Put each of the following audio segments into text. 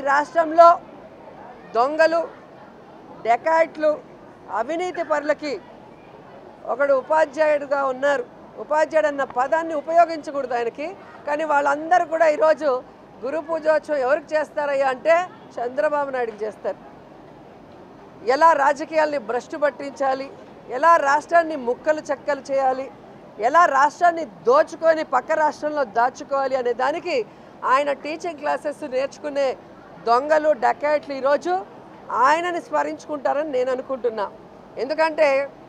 రాష్ట్రంలో దొంగలు డెకాయిట్లు అవినీతి పరులకి ఒకడు ఉపాధ్యాయుడుగా ఉన్నారు ఉపాధ్యాయుడు అన్న పదాన్ని ఉపయోగించకూడదు ఆయనకి కానీ వాళ్ళందరూ కూడా ఈరోజు గురు పూజోత్సవం ఎవరికి చేస్తారయ్యా అంటే చంద్రబాబు నాయుడుకి చేస్తారు ఎలా రాజకీయాల్ని భ్రష్టు పట్టించాలి ఎలా రాష్ట్రాన్ని ముక్కలు చెక్కలు చేయాలి ఎలా రాష్ట్రాన్ని దోచుకొని పక్క రాష్ట్రంలో దాచుకోవాలి అనే దానికి ఆయన టీచింగ్ క్లాసెస్ నేర్చుకునే దొంగలు డకాయిట్లు ఈరోజు ఆయనని స్మరించుకుంటారని నేను అనుకుంటున్నా ఎందుకంటే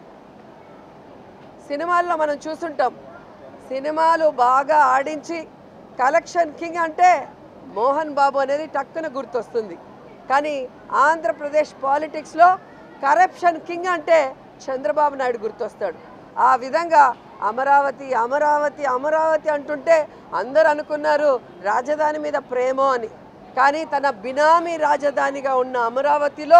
సినిమాల్లో మనం చూస్తుంటాం సినిమాలు బాగా ఆడించి కలెక్షన్ కింగ్ అంటే మోహన్ బాబు అనేది టక్కున గుర్తొస్తుంది కానీ ఆంధ్రప్రదేశ్ పాలిటిక్స్లో కరప్షన్ కింగ్ అంటే చంద్రబాబు నాయుడు గుర్తొస్తాడు ఆ విధంగా అమరావతి అమరావతి అమరావతి అంటుంటే అందరూ అనుకున్నారు రాజధాని మీద ప్రేమో అని కానీ తన బినామీ రాజధానిగా ఉన్న అమరావతిలో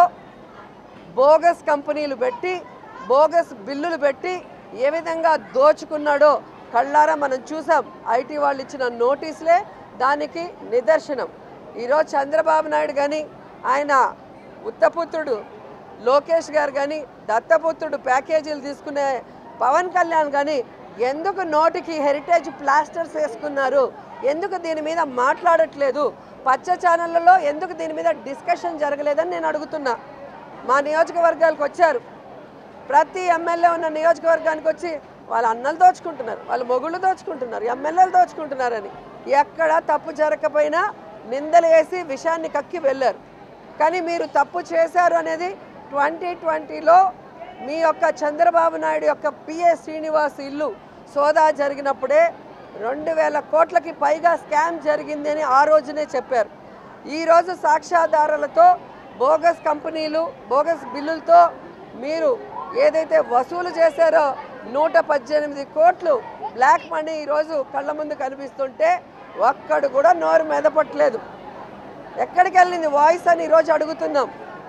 బోగస్ కంపెనీలు పెట్టి బోగస్ బిల్లులు పెట్టి ఏ విధంగా దోచుకున్నాడో కళ్ళారా మనం చూసాం ఐటీ వాళ్ళు ఇచ్చిన నోటీసులే దానికి నిదర్శనం ఈరోజు చంద్రబాబు నాయుడు కానీ ఆయన ఉత్తపుత్రుడు లోకేష్ గారు కానీ దత్తపుత్రుడు ప్యాకేజీలు తీసుకునే పవన్ కళ్యాణ్ కానీ ఎందుకు నోటికి హెరిటేజ్ ప్లాస్టర్స్ వేసుకున్నారు ఎందుకు దీని మీద మాట్లాడట్లేదు పచ్చ ఛానళ్ళలో ఎందుకు దీని మీద డిస్కషన్ జరగలేదని నేను అడుగుతున్నా మా నియోజకవర్గాలకు వచ్చారు ప్రతి ఎమ్మెల్యే ఉన్న నియోజకవర్గానికి వచ్చి వాళ్ళ అన్నలు దోచుకుంటున్నారు వాళ్ళ మొగుళ్ళు దోచుకుంటున్నారు ఎమ్మెల్యేలు దోచుకుంటున్నారని ఎక్కడ తప్పు జరగకపోయినా నిందలు వేసి విషయాన్ని కక్కి వెళ్ళారు కానీ మీరు తప్పు చేశారు అనేది ట్వంటీ ట్వంటీలో మీ యొక్క చంద్రబాబు నాయుడు యొక్క పిఏ శ్రీనివాస్ ఇల్లు సోదా జరిగినప్పుడే రెండు వేల కోట్లకి పైగా స్కామ్ జరిగింది అని ఆ రోజునే చెప్పారు ఈరోజు సాక్ష్యాధారాలతో బోగస్ కంపెనీలు బోగస్ బిల్లులతో మీరు ఏదైతే వసూలు చేశారో నూట పద్దెనిమిది కోట్లు బ్లాక్ మనీ ఈరోజు కళ్ళ ముందు కనిపిస్తుంటే ఒక్కడు కూడా నోరు మెదపట్లేదు ఎక్కడికి వెళ్ళింది వాయిస్ అని ఈరోజు అడుగుతున్నాం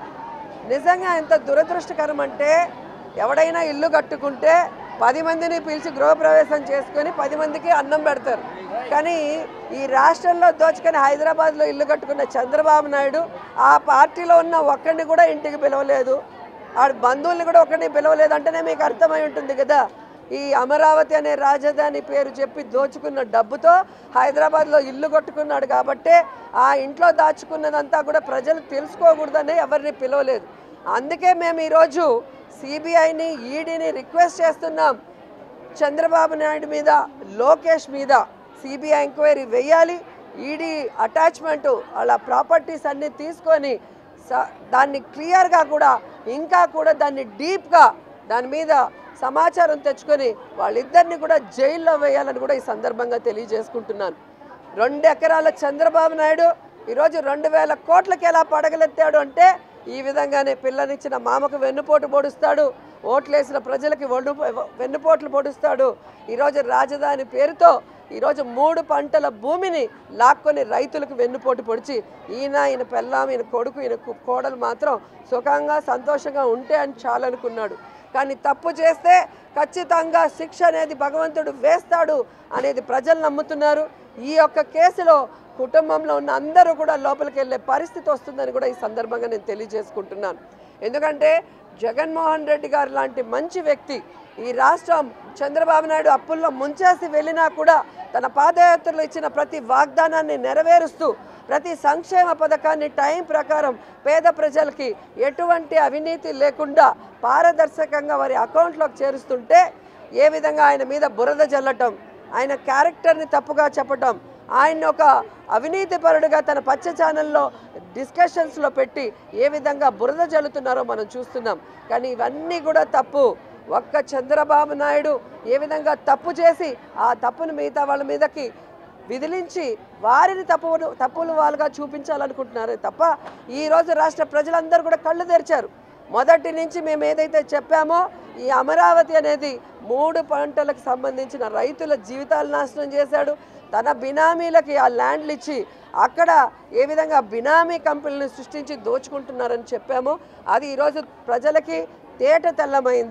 నిజంగా ఎంత దురదృష్టకరం అంటే ఎవడైనా ఇల్లు కట్టుకుంటే పది మందిని పిలిచి గృహప్రవేశం చేసుకొని పది మందికి అన్నం పెడతారు కానీ ఈ రాష్ట్రంలో దోచుకొని హైదరాబాద్లో ఇల్లు కట్టుకున్న చంద్రబాబు నాయుడు ఆ పార్టీలో ఉన్న ఒక్కడిని కూడా ఇంటికి పిలవలేదు ఆ బంధువుల్ని కూడా ఒకరిని పిలవలేదు అంటేనే మీకు అర్థమై ఉంటుంది కదా ఈ అమరావతి అనే రాజధాని పేరు చెప్పి దోచుకున్న డబ్బుతో హైదరాబాద్లో ఇల్లు కొట్టుకున్నాడు కాబట్టే ఆ ఇంట్లో దాచుకున్నదంతా కూడా ప్రజలు తెలుసుకోకూడదని ఎవరిని పిలవలేదు అందుకే మేము ఈరోజు సిబిఐని ఈడీని రిక్వెస్ట్ చేస్తున్నాం చంద్రబాబు నాయుడు మీద లోకేష్ మీద సిబిఐ ఎంక్వైరీ వేయాలి ఈడీ అటాచ్మెంటు వాళ్ళ ప్రాపర్టీస్ అన్నీ తీసుకొని స- దాన్ని క్లియర్గా కూడా ఇంకా కూడా దాన్ని డీప్గా దాని మీద సమాచారం తెచ్చుకొని వాళ్ళిద్దరిని కూడా జైల్లో వేయాలని కూడా ఈ సందర్భంగా తెలియజేసుకుంటున్నాను రెండు ఎకరాల చంద్రబాబు నాయుడు ఈరోజు రెండు వేల కోట్లకి ఎలా పడగలెత్తాడు అంటే ఈ విధంగానే పిల్లనిచ్చిన మామకు వెన్నుపోటు పొడుస్తాడు ఓట్లేసిన ప్రజలకి ఒళ్ళు వెన్నుపోట్లు పొడుస్తాడు ఈరోజు రాజధాని పేరుతో ఈరోజు మూడు పంటల భూమిని లాక్కొని రైతులకు వెన్నుపోటు పొడిచి ఈయన ఈయన పెళ్ళాం ఈయన కొడుకు ఈయన కు- కోడలు మాత్రం సుఖంగా సంతోషంగా ఉంటే అని చాలనుకున్నాడు కానీ తప్పు చేస్తే ఖచ్చితంగా శిక్ష అనేది భగవంతుడు వేస్తాడు అనేది ప్రజలు నమ్ముతున్నారు ఈ యొక్క కేసులో కుటుంబంలో ఉన్న అందరూ కూడా లోపలికి వెళ్ళే పరిస్థితి వస్తుందని కూడా ఈ సందర్భంగా నేను తెలియజేసుకుంటున్నాను ఎందుకంటే జగన్మోహన్ రెడ్డి గారు లాంటి మంచి వ్యక్తి ఈ రాష్ట్రం చంద్రబాబు నాయుడు అప్పుల్లో ముంచేసి వెళ్ళినా కూడా తన పాదయాత్రలో ఇచ్చిన ప్రతి వాగ్దానాన్ని నెరవేరుస్తూ ప్రతి సంక్షేమ పథకాన్ని టైం ప్రకారం పేద ప్రజలకి ఎటువంటి అవినీతి లేకుండా పారదర్శకంగా వారి అకౌంట్లోకి చేరుస్తుంటే ఏ విధంగా ఆయన మీద బురద జల్లటం ఆయన క్యారెక్టర్ని తప్పుగా చెప్పటం ఆయన ఒక అవినీతి పరుడుగా తన పచ్చ ఛానల్లో డిస్కషన్స్లో పెట్టి ఏ విధంగా బురద జల్లుతున్నారో మనం చూస్తున్నాం కానీ ఇవన్నీ కూడా తప్పు ఒక్క చంద్రబాబు నాయుడు ఏ విధంగా తప్పు చేసి ఆ తప్పును మిగతా వాళ్ళ మీదకి విదిలించి వారిని తప్పు తప్పులు వాళ్ళుగా చూపించాలనుకుంటున్నారే తప్ప ఈరోజు రాష్ట్ర ప్రజలందరూ కూడా కళ్ళు తెరిచారు మొదటి నుంచి మేము ఏదైతే చెప్పామో ఈ అమరావతి అనేది మూడు పంటలకు సంబంధించిన రైతుల జీవితాలు నాశనం చేశాడు తన బినామీలకి ఆ ల్యాండ్లు ఇచ్చి అక్కడ ఏ విధంగా బినామీ కంపెనీలను సృష్టించి దోచుకుంటున్నారని చెప్పామో అది ఈరోజు ప్రజలకి తేట తెల్లమైంది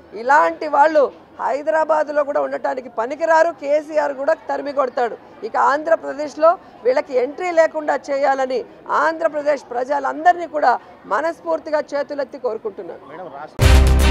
ఇలాంటి వాళ్ళు హైదరాబాద్లో కూడా ఉండటానికి పనికిరారు కేసీఆర్ కూడా తరిమి కొడతాడు ఇక ఆంధ్రప్రదేశ్లో వీళ్ళకి ఎంట్రీ లేకుండా చేయాలని ఆంధ్రప్రదేశ్ ప్రజలందరినీ కూడా మనస్ఫూర్తిగా చేతులెత్తి కోరుకుంటున్నాను మేడం రాష్ట్ర